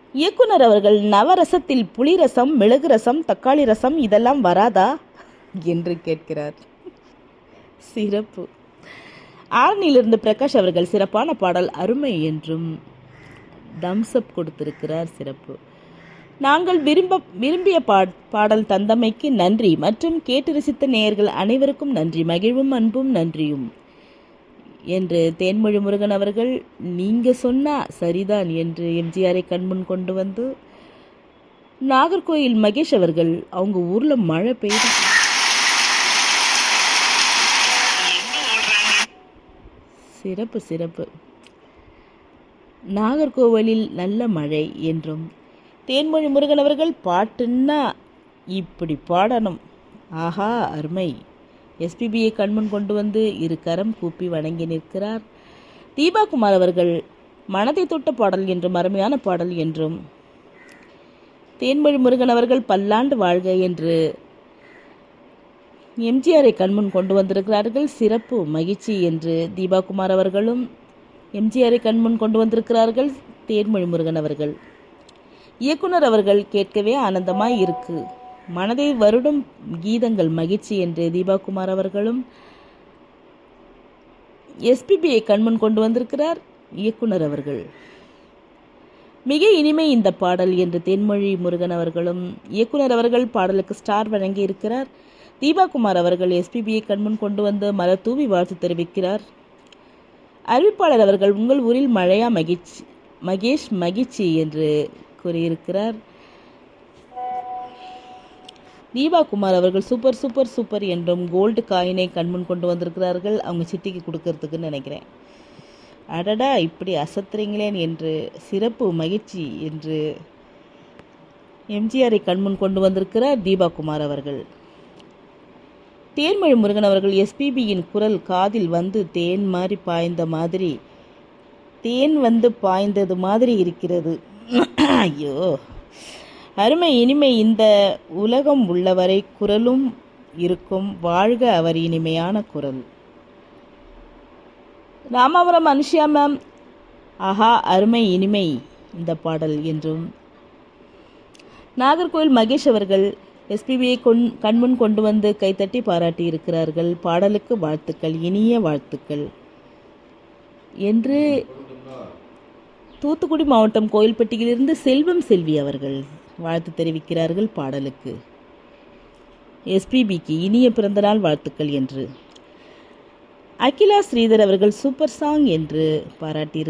இயக்குனர் அவர்கள் நவரசத்தில் புளி ரசம் மிளகு ரசம் தக்காளி ரசம் இதெல்லாம் வராதா என்று கேட்கிறார் சிறப்பு ஆரணியிலிருந்து பிரகாஷ் அவர்கள் சிறப்பான பாடல் அருமை என்றும் தம்ஸ்அப் கொடுத்திருக்கிறார் சிறப்பு நாங்கள் விரும்ப விரும்பிய பா பாடல் தந்தமைக்கு நன்றி மற்றும் கேட்டு ரசித்த நேயர்கள் அனைவருக்கும் நன்றி மகிழ்வும் அன்பும் நன்றியும் என்று தேன்மொழி முருகன் அவர்கள் நீங்க சொன்னா சரிதான் என்று எம்ஜிஆரை கண்முன் கொண்டு வந்து நாகர்கோயில் மகேஷ் அவர்கள் அவங்க ஊர்ல மழை பெய்யுது சிறப்பு சிறப்பு நாகர்கோவிலில் நல்ல மழை என்றும் தேன்மொழி முருகன் அவர்கள் பாட்டுன்னா இப்படி பாடணும் ஆஹா அருமை எஸ்பிபியை கண்முன் கொண்டு வந்து இரு கரம் கூப்பி வணங்கி நிற்கிறார் தீபா குமார் அவர்கள் மனதை தொட்ட பாடல் என்றும் அருமையான பாடல் என்றும் தேன்மொழி முருகன் அவர்கள் பல்லாண்டு வாழ்க என்று எம்ஜிஆரை கண்முன் கொண்டு வந்திருக்கிறார்கள் சிறப்பு மகிழ்ச்சி என்று தீபாகுமார் அவர்களும் எம்ஜிஆரை கண்முன் கொண்டு வந்திருக்கிறார்கள் தேன்மொழி முருகன் அவர்கள் இயக்குனர் அவர்கள் கேட்கவே ஆனந்தமாய் இருக்கு மனதை வருடும் கீதங்கள் மகிழ்ச்சி என்று தீபாகுமார் அவர்களும் எஸ்பிபியை கண்முன் கொண்டு வந்திருக்கிறார் இயக்குனர் அவர்கள் மிக இனிமை இந்த பாடல் என்று தென்மொழி முருகன் அவர்களும் இயக்குனர் அவர்கள் பாடலுக்கு ஸ்டார் வழங்கி இருக்கிறார் தீபாகுமார் அவர்கள் எஸ்பிபியை கண்முன் கொண்டு வந்து மலர் தூவி வாழ்த்து தெரிவிக்கிறார் அறிவிப்பாளர் அவர்கள் உங்கள் ஊரில் மழையா மகிழ்ச்சி மகேஷ் மகிழ்ச்சி என்று கூறியிருக்கிறார் தீபா குமார் அவர்கள் சூப்பர் சூப்பர் சூப்பர் என்றும் கோல்டு காயினை கண்முன் கொண்டு வந்திருக்கிறார்கள் அவங்க சித்திக்கு கொடுக்கறதுக்குன்னு நினைக்கிறேன் அடடா இப்படி அசத்துறீங்களேன் என்று சிறப்பு மகிழ்ச்சி என்று எம்ஜிஆரை கண்முன் கொண்டு வந்திருக்கிறார் தீபா குமார் அவர்கள் தேன்மொழி முருகன் அவர்கள் எஸ்பிபியின் குரல் காதில் வந்து தேன் மாதிரி பாய்ந்த மாதிரி தேன் வந்து பாய்ந்தது மாதிரி இருக்கிறது ஐயோ அருமை இனிமை இந்த உலகம் உள்ளவரை குரலும் இருக்கும் வாழ்க அவர் இனிமையான குரல் ராமாபுரம் அனுஷியா மேம் ஆஹா அருமை இனிமை இந்த பாடல் என்றும் நாகர்கோவில் மகேஷ் அவர்கள் எஸ்பிபியை கொண் கண்முன் கொண்டு வந்து கைத்தட்டி பாராட்டி இருக்கிறார்கள் பாடலுக்கு வாழ்த்துக்கள் இனிய வாழ்த்துக்கள் என்று தூத்துக்குடி மாவட்டம் கோயில்பட்டியிலிருந்து செல்வம் செல்வி அவர்கள் வாழ்த்து தெரிவிக்கிறார்கள் பாடலுக்கு எஸ்பிபிக்கு இனிய பிறந்தநாள் வாழ்த்துக்கள் என்று அகிலா ஸ்ரீதர் அவர்கள் சூப்பர் சாங் என்று பாராட்டி